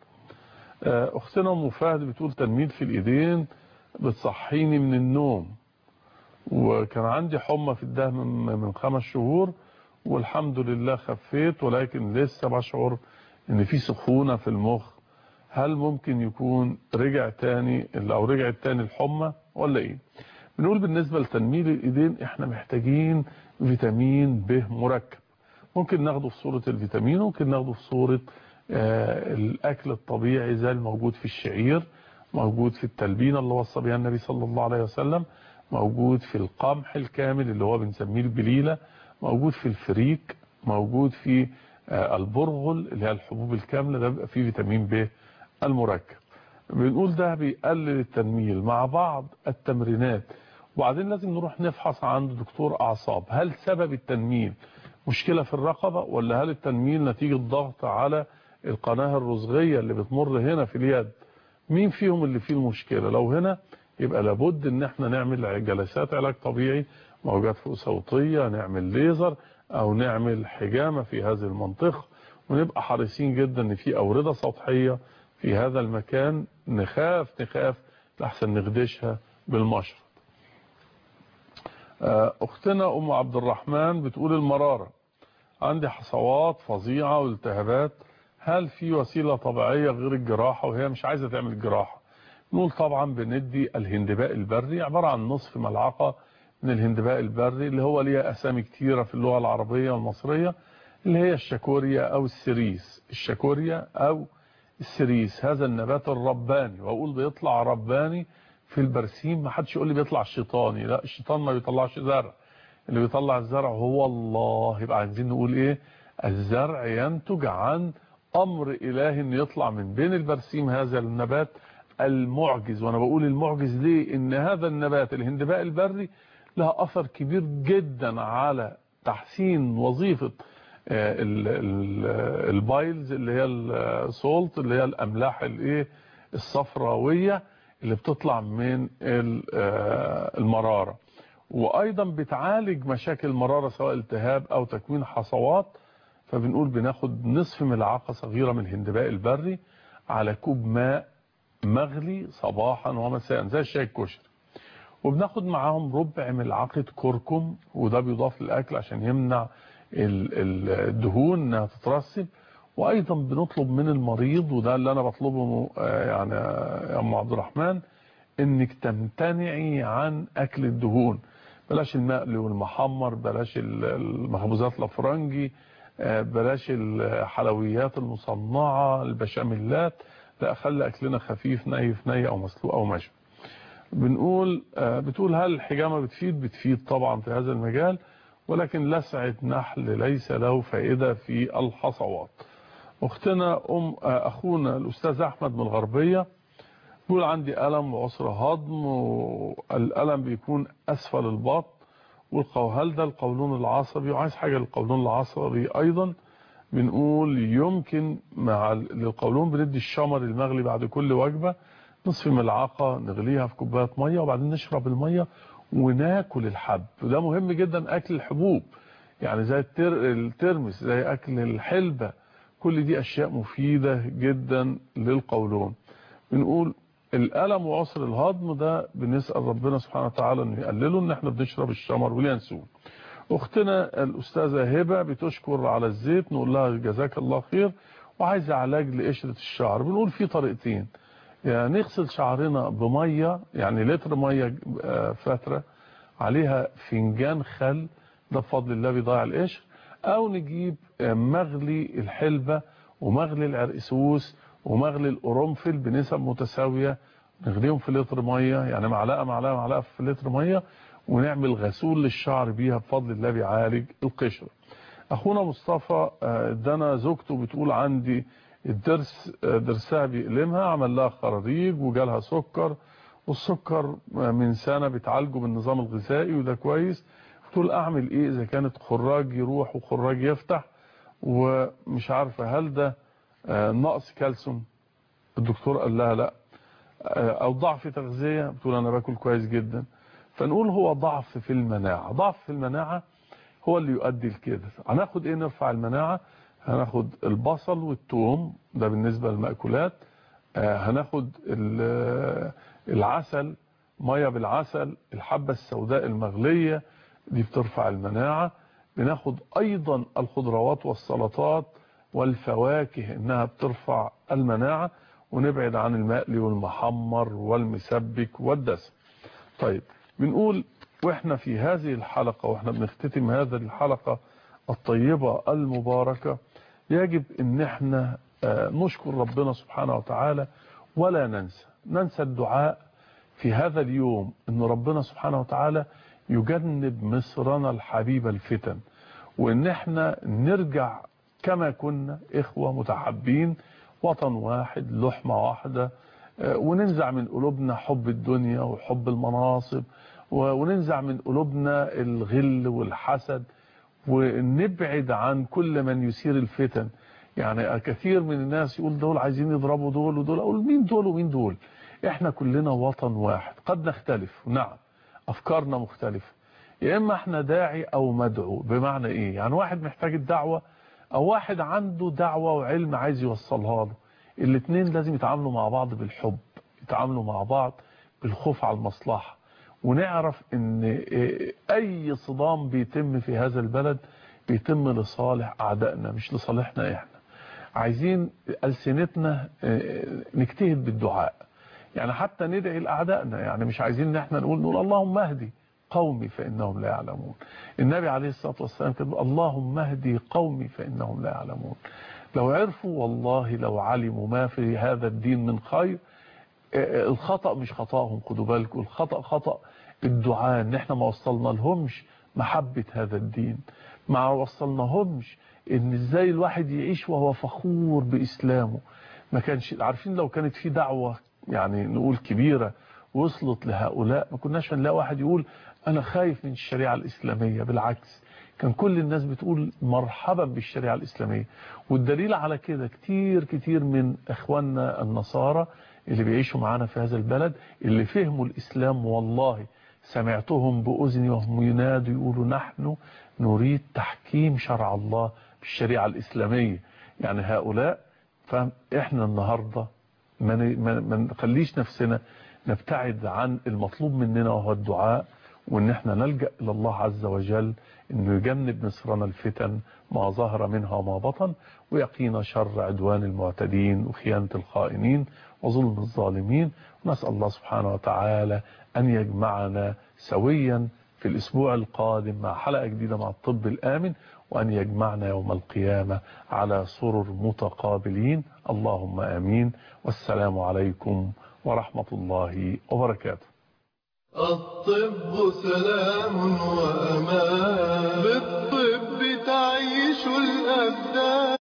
أختنا أم فهد بتقول تنميل في الإيدين بتصحيني من النوم وكان عندي حمى في الدهن من خمس شهور والحمد لله خفيت ولكن لسه بشعر ان في سخونة في المخ هل ممكن يكون رجع تاني او رجعت تاني الحمى ولا ايه بنقول بالنسبة لتنميل الايدين احنا محتاجين فيتامين ب مركب ممكن ناخده في صورة الفيتامين ممكن ناخده في صورة آه الاكل الطبيعي زي الموجود في الشعير موجود في التلبينة اللي وصى بها النبي صلى الله عليه وسلم موجود في القمح الكامل اللي هو بنسميه البليلة موجود في الفريك موجود في البرغل اللي هي الحبوب الكاملة ده بيبقى فيه فيتامين ب المركب بنقول ده بيقلل التنميل مع بعض التمرينات وبعدين لازم نروح نفحص عند دكتور أعصاب هل سبب التنميل مشكلة في الرقبة ولا هل التنميل نتيجة ضغط على القناة الرزغية اللي بتمر هنا في اليد مين فيهم اللي فيه المشكلة لو هنا يبقى لابد ان احنا نعمل جلسات علاج طبيعي موجات فوق صوتية نعمل ليزر او نعمل حجامة في هذه المنطقة ونبقى حريصين جدا ان في اوردة سطحية في هذا المكان نخاف نخاف لحسن نخدشها بالمشرط اختنا ام عبد الرحمن بتقول المرارة عندي حصوات فظيعة والتهابات هل في وسيلة طبيعية غير الجراحة وهي مش عايزة تعمل جراحة نقول طبعا بندي الهندباء البري عبارة عن نصف ملعقة من الهندباء البري اللي هو ليه أسامي كتيرة في اللغة العربية والمصرية اللي هي الشاكوريا أو السريس الشاكوريا أو السريس هذا النبات الرباني وأقول بيطلع رباني في البرسيم ما حدش يقول لي بيطلع شيطاني لا الشيطان ما بيطلعش زرع اللي بيطلع الزرع هو الله يبقى عايزين نقول ايه الزرع ينتج عن امر الهي ان يطلع من بين البرسيم هذا النبات المعجز وانا بقول المعجز ليه ان هذا النبات الهندباء البري لها اثر كبير جدا على تحسين وظيفة البايلز اللي هي السولت اللي هي الاملاح الايه الصفراويه اللي بتطلع من المرارة وايضا بتعالج مشاكل المرارة سواء التهاب او تكوين حصوات فبنقول بناخد نصف ملعقة صغيرة من الهندباء البري على كوب ماء مغلي صباحا ومساء زي الشاي الكشري وبناخد معاهم ربع ملعقة كركم وده بيضاف للاكل عشان يمنع الدهون انها تترسب وايضا بنطلب من المريض وده اللي انا بطلبه يعني يا ام عبد الرحمن انك تمتنعي عن اكل الدهون بلاش المقلي والمحمر بلاش المخبوزات الافرنجي بلاش الحلويات المصنعه البشاميلات لا خلي اكلنا خفيف ني في ني او مسلوق او مشوي بنقول بتقول هل الحجامه بتفيد بتفيد طبعا في هذا المجال ولكن لسعة نحل ليس له فائدة في الحصوات اختنا ام اخونا الاستاذ احمد من الغربية بيقول عندي الم وعسر هضم والالم بيكون اسفل البطن هل ده القولون العصبي وعايز حاجة للقولون العصبي ايضا بنقول يمكن مع للقولون بندي الشمر المغلي بعد كل وجبة نصف ملعقة نغليها في كوباية مية وبعدين نشرب المية وناكل الحب وده مهم جدا اكل الحبوب يعني زي التر... الترمس زي اكل الحلبة كل دي اشياء مفيدة جدا للقولون بنقول الالم وعسر الهضم ده بنسأل ربنا سبحانه وتعالى انه يقلله ان احنا بنشرب الشمر واليانسون اختنا الاستاذة هبة بتشكر على الزيت نقول لها جزاك الله خير وعايزة علاج لقشرة الشعر بنقول في طريقتين يعني نغسل شعرنا بمية يعني لتر مية فترة عليها فنجان خل ده بفضل الله بيضيع القشر او نجيب مغلي الحلبة ومغلي العرقسوس ومغلي القرنفل بنسب متساوية نغليهم في لتر مية يعني معلقة معلقة معلقة في لتر مية ونعمل غسول للشعر بيها بفضل الله بيعالج القشرة اخونا مصطفى ادانا زوجته بتقول عندي الدرس درسها بيألمها عمل لها خراريج وجالها سكر والسكر من سنة بتعالجه بالنظام الغذائي وده كويس تقول اعمل ايه اذا كانت خراج يروح وخراج يفتح ومش عارفة هل ده نقص كالسيوم الدكتور قال لها لا او ضعف تغذية بتقول انا باكل كويس جدا فنقول هو ضعف في المناعة ضعف في المناعة هو اللي يؤدي لكده هناخد ايه نرفع المناعة هناخد البصل والثوم ده بالنسبة للمأكولات هناخد العسل مية بالعسل الحبة السوداء المغلية دي بترفع المناعة بناخد ايضا الخضروات والسلطات والفواكه انها بترفع المناعة ونبعد عن المقلي والمحمر والمسبك والدسم طيب بنقول واحنا في هذه الحلقة واحنا بنختتم هذه الحلقة الطيبة المباركة يجب ان احنا نشكر ربنا سبحانه وتعالى ولا ننسى ننسى الدعاء في هذا اليوم ان ربنا سبحانه وتعالى يجنب مصرنا الحبيب الفتن وان احنا نرجع كما كنا اخوة متحابين وطن واحد لحمة واحدة آه، وننزع من قلوبنا حب الدنيا وحب المناصب و- وننزع من قلوبنا الغل والحسد ونبعد عن كل من يثير الفتن يعني كثير من الناس يقول دول عايزين يضربوا دول ودول اقول مين دول ومين دول احنا كلنا وطن واحد قد نختلف نعم افكارنا مختلفة يا اما احنا داعي او مدعو بمعنى ايه يعني واحد محتاج الدعوة او واحد عنده دعوة وعلم عايز يوصلها له الاثنين لازم يتعاملوا مع بعض بالحب يتعاملوا مع بعض بالخوف على المصلحة ونعرف ان إيه، اي صدام بيتم في هذا البلد بيتم لصالح اعدائنا مش لصالحنا احنا عايزين ألسنتنا آه، نجتهد بالدعاء يعني حتى ندعي لأعدائنا يعني مش عايزين ان احنا نقول نقول اللهم اهدي قومي فإنهم لا يعلمون النبي عليه الصلاة والسلام كان بيقول اللهم اهدي قومي فإنهم لا يعلمون لو عرفوا والله لو علموا ما في هذا الدين من خير آه، الخطأ مش خطأهم خدوا بالكم الخطأ خطأ الدعاء ان احنا ما وصلنا لهمش محبة هذا الدين ما وصلناهمش ان ازاي الواحد يعيش وهو فخور باسلامه ما كانش عارفين لو كانت في دعوة يعني نقول كبيرة وصلت لهؤلاء ما كناش هنلاقي واحد يقول انا خايف من الشريعة الاسلامية بالعكس كان كل الناس بتقول مرحبا بالشريعة الإسلامية والدليل على كده كتير كتير من إخواننا النصارى اللي بيعيشوا معانا في هذا البلد اللي فهموا الإسلام والله سمعتهم بأذني وهم ينادوا يقولوا نحن نريد تحكيم شرع الله بالشريعة الإسلامية يعني هؤلاء فإحنا النهاردة ما ن- ما- ما نخليش نفسنا نبتعد عن المطلوب مننا وهو الدعاء وان احنا نلجأ الى الله عز وجل انه يجنب مصرنا الفتن ما ظهر منها وما بطن ويقينا شر عدوان المعتدين وخيانة الخائنين وظلم الظالمين ونسأل الله سبحانه وتعالى ان يجمعنا سويا في الاسبوع القادم مع حلقة جديدة مع الطب الامن وان يجمعنا يوم القيامة على سرر متقابلين اللهم امين والسلام عليكم ورحمة الله وبركاته الطب سلام وأمان بالطب تعيش الأبدان